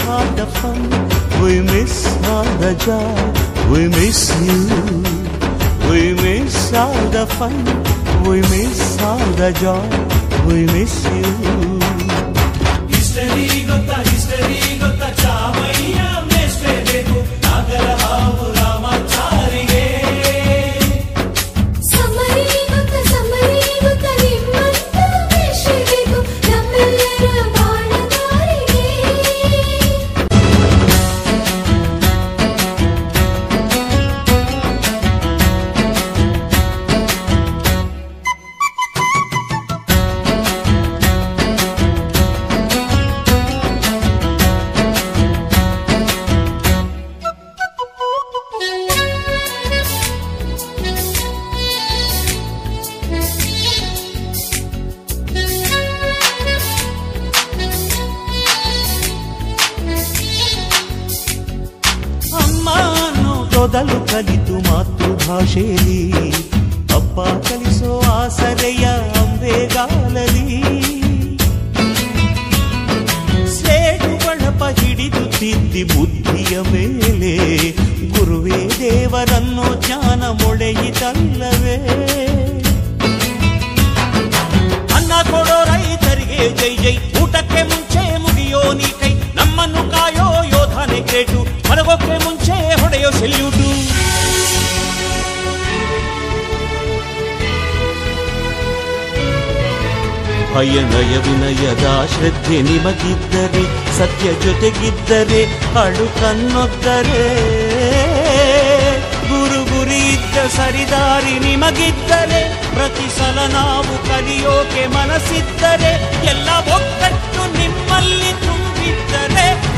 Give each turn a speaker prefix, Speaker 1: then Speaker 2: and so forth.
Speaker 1: all the fun. We miss all the joy. We miss you. We miss all the fun. We miss all the joy. We miss you.
Speaker 2: History ಗೊತ್ತಾ history ಗೊತ್ತಾ ಚಾಮಯ್ಯ ಮೇಷ್ಟೇ ಬೇಕು ನಾಗರ ಹಾವು ರಾಮಾಚಾರಿಗೆ
Speaker 3: summary ಗೊತ್ತ summary ಗೊತ್ತ ನಿಮ್ಮಂತ ವೇಷಬೇಕು ನಮ್ಮೆಲ್ಲರ ಬಾಳಗಾರಿಗೆ
Speaker 1: ಅಮ್ಮ ಅನ್ನೋ ತೊದಲು ಕಲಿತು ಮಾತೃಭಾಷೆಯಲ್ಲಿ ಅಪ್ಪ ಕಲಿಸೋ ಆಸರೆಯ ಅಂಬೆಗಾಲಲಿ ಸ್ಲೇಟು ಬಳಪ ಹಿಡಿದು ತಿದ್ದಿ ಬುದ್ಧಿಯ ಮೇಲೆ ಗುರುವೇ ದೇವರನ್ನೋ ಜ್ಞಾನ ಮೊಳೆಯಿತಲ್ಲವೇ ಅನ್ನ ಕೊಡೋ ರೈತರಿಗೆ ಜೈ ಜೈ ಊಟಕ್ಕೆ ಮುಂಚೆ ಮುಗಿಯೋ ನೀ ಕೈ ನಮ್ಮನ್ನು ಕಾಯೋ ಯೋಧನೆ ಗ್ರೇಟು ಮಲಗೋಕ್ಕೆ ಮುಂಚೆ ಹೊಡೆಯೋ ಸೆಲ್ಯೂಟು ಭಯ ನಯ ವಿನಯದ ಶ್ರದ್ಧೆ ನಿಮಗಿದ್ದರೆ ಸತ್ಯ ಜೊತೆಗಿದ್ದರೆ ಅಡು ಕನ್ನೊದ್ದರೆ ಗುರು ಗುರಿ ಇದ್ದ ಸರಿದಾರಿ ನಿಮಗಿದ್ದರೆ ಪ್ರತಿ ಸಲ ನಾವು ಕಲಿಯೋಕೆ ಮನಸ್ಸಿದ್ದರೆ ಎಲ್ಲ ಒಕ್ಕಟ್ಟು ನಿಮ್ಮಲ್ಲಿ ತುಂಬಿದ್ದರೆ